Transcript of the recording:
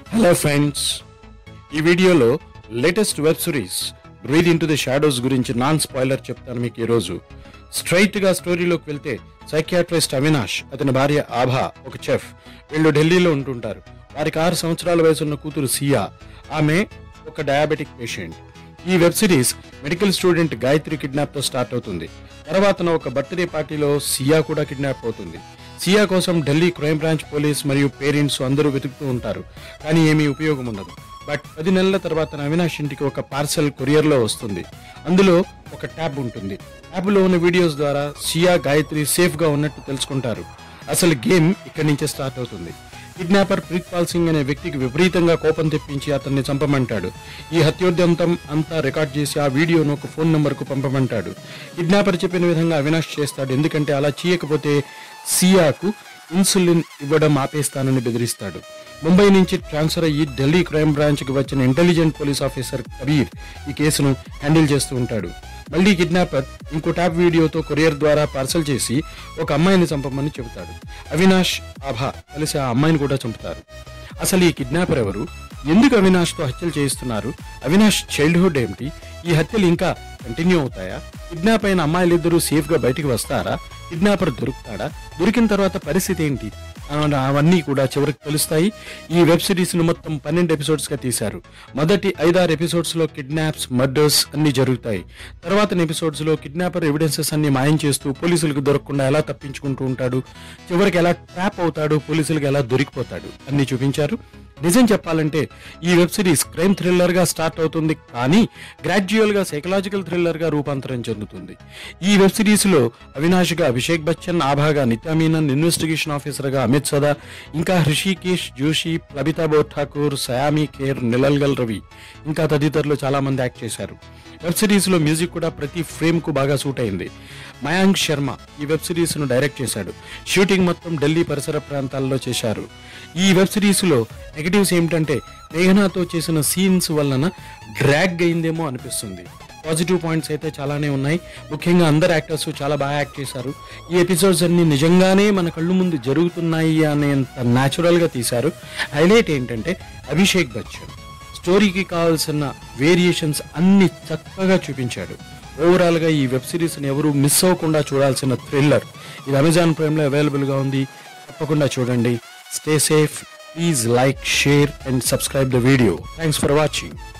hello friends ఈ వీడియోలో latest web series Breathe into the ది షాడోస్ గురించి నాన్ స్పాయిలర్ చెప్తాను మీకు ఈరోజు స్ట్రైట్ గా స్టోరీలోకి వెళ్తే సైకియాట్రిస్ట్ అవినాష్ అతని భార్య ఆభా ఒక చెఫ్ వీళ్ళు ఢిల్లీలో ఉంటుంటారు వారికి ఆరు సంవత్సరాల వయసున్న కూతురు సియా ఆమె ఒక డయాబెటిక్ పేషెంట్ ఈ web series medical student Gayatri kidnap తో స్టార్ట్ అవుతుంది తర్వాతన ఒక బర్త్డే పార్టీలో సియా కూడా కిడ్నాప్ అవుతుంది సియా కోసం ఢిల్లీ క్రైమ్ బ్రాంచ్ పోలీస్ మరియు పేరెంట్స్ అందరూ వెతుకుతూ ఉంటారు కానీ ఏమీ ఉపయోగం ఉండదు బట్ పది నెలల తర్వాత అవినాష్ ఇంటికి ఒక పార్సల్ కొరియర్లో వస్తుంది అందులో ఒక ట్యాబ్ ఉంటుంది ట్యాబ్లో ఉన్న వీడియోస్ ద్వారా సియా గాయత్రి సేఫ్గా ఉన్నట్టు తెలుసుకుంటారు అసలు గేమ్ ఇక్కడి నుంచే స్టార్ట్ అవుతుంది కిడ్నాపర్ ప్రీత్పాల్ సింగ్ అనే వ్యక్తికి విపరీతంగా కోపం తెప్పించి అతన్ని చంపమంటాడు ఈ హత్యోద్యంతం అంతా రికార్డ్ చేసి ఆ వీడియోను ఒక ఫోన్ నంబర్కు పంపమంటాడు కిడ్నాపర్ చెప్పిన విధంగా అవినాష్ చేస్తాడు ఎందుకంటే అలా చేయకపోతే సియాకు ఇన్సులిన్ ఇవ్వడం ఆపేస్తానని బెదిరిస్తాడు ముంబై నుంచి ట్రాన్స్ఫర్ అయ్యి ఢిల్లీ క్రైమ్ బ్రాంచ్కి వచ్చిన ఇంటెలిజెంట్ పోలీస్ ఆఫీసర్ కబీర్ ఈ కేసును హ్యాండిల్ చేస్తూ ఉంటాడు మళ్ళీ కిడ్నాపర్ ఇంకో ట్యాబ్ వీడియోతో కొరియర్ ద్వారా పార్సల్ చేసి ఒక అమ్మాయిని చంపమని చెబుతాడు అవినాష్ ఆభా కలిసి ఆ అమ్మాయిని కూడా చంపుతారు అసలు ఈ కిడ్నాపర్ ఎవరు ఎందుకు అవినాష్తో హత్యలు చేయిస్తున్నారు అవినాష్ చైల్డ్హుడ్ ఏమిటి ఈ హత్యలు ఇంకా కంటిన్యూ అవుతాయా కిడ్నాప్ అయిన అమ్మాయిలిద్దరూ సేఫ్ గా బయటికి వస్తారా కిడ్నాపర్ దొరుకుతాడా దొరికిన తర్వాత పరిస్థితి ఏంటి ఆ- అవన్నీ కూడా చివరికి తెలుస్తాయి ఈ వెబ్ సిరీస్ ను మొత్తం పన్నెండు ఎపిసోడ్స్ గా తీశారు మొదటి ఐదారు ఎపిసోడ్స్ లో కిడ్నాప్స్ మర్డర్స్ అన్ని జరుగుతాయి తర్వాత ఎపిసోడ్స్ లో కిడ్నాపర్ ఎవిడెన్సెస్ అన్ని మాయం చేస్తూ పోలీసులకు దొరకకుండా ఎలా తప్పించుకుంటూ ఉంటాడు చివరికి ఎలా ట్రాప్ అవుతాడు పోలీసులకు ఎలా దొరికిపోతాడు అన్ని చూపించారు నిజం చెప్పాలంటే ఈ వెబ్ సిరీస్ క్రైమ్ థ్రిల్లర్ గా స్టార్ట్ అవుతుంది కానీ గ్రాడ్యువల్ గా సైకలాజికల్ థ్రిల్లర్ గా రూపాంతరం చెందుతుంది ఈ వెబ్ సిరీస్ లో అవినాష్ గా అభిషేక్ బచ్చన్ ఆభాగా నిత్యా మీనన్ ఇన్వెస్టిగేషన్ ఆఫీసర్ గా అమిత్ సదా ఇంకా హృషికేష్ జోషి ప్లబితా బోర్ ఠాకూర్ సయామి ఖేర్ నిలల్గల్ రవి ఇంకా తదితరులు చాలా మంది యాక్ట్ చేశారు వెబ్ సిరీస్ లో మ్యూజిక్ కూడా ప్రతి ఫ్రేమ్ కు బాగా సూట్ అయింది మయాంక్ శర్మ ఈ వెబ్ సిరీస్ ను డైరెక్ట్ చేశాడు షూటింగ్ మొత్తం ఢిల్లీ పరిసర ప్రాంతాల్లో చేశారు ఈ వెబ్ సిరీస్ లో నెగటివ్స్ ఏమిటంటే మేఘనాతో చేసిన సీన్స్ వలన డ్రాగ్ అయిందేమో అనిపిస్తుంది పాజిటివ్ పాయింట్స్ అయితే చాలానే ఉన్నాయి ముఖ్యంగా అందరు యాక్టర్స్ చాలా బాగా యాక్ట్ చేశారు ఈ ఎపిసోడ్స్ అన్ని నిజంగానే మన కళ్ళు ముందు జరుగుతున్నాయి అనేంత న్యాచురల్ గా తీశారు హైలైట్ ఏంటంటే అభిషేక్ బచ్చన్ స్టోరీకి కావాల్సిన వేరియేషన్స్ అన్ని చక్కగా చూపించాడు ఓవరాల్ గా ఈ వెబ్ సిరీస్ ని ఎవరు మిస్ అవ్వకుండా చూడాల్సిన థ్రిల్లర్ ఇది అమెజాన్ ప్రైమ్ లో అవైలబుల్ గా ఉంది తప్పకుండా చూడండి stay safe please like share and subscribe the video thanks for watching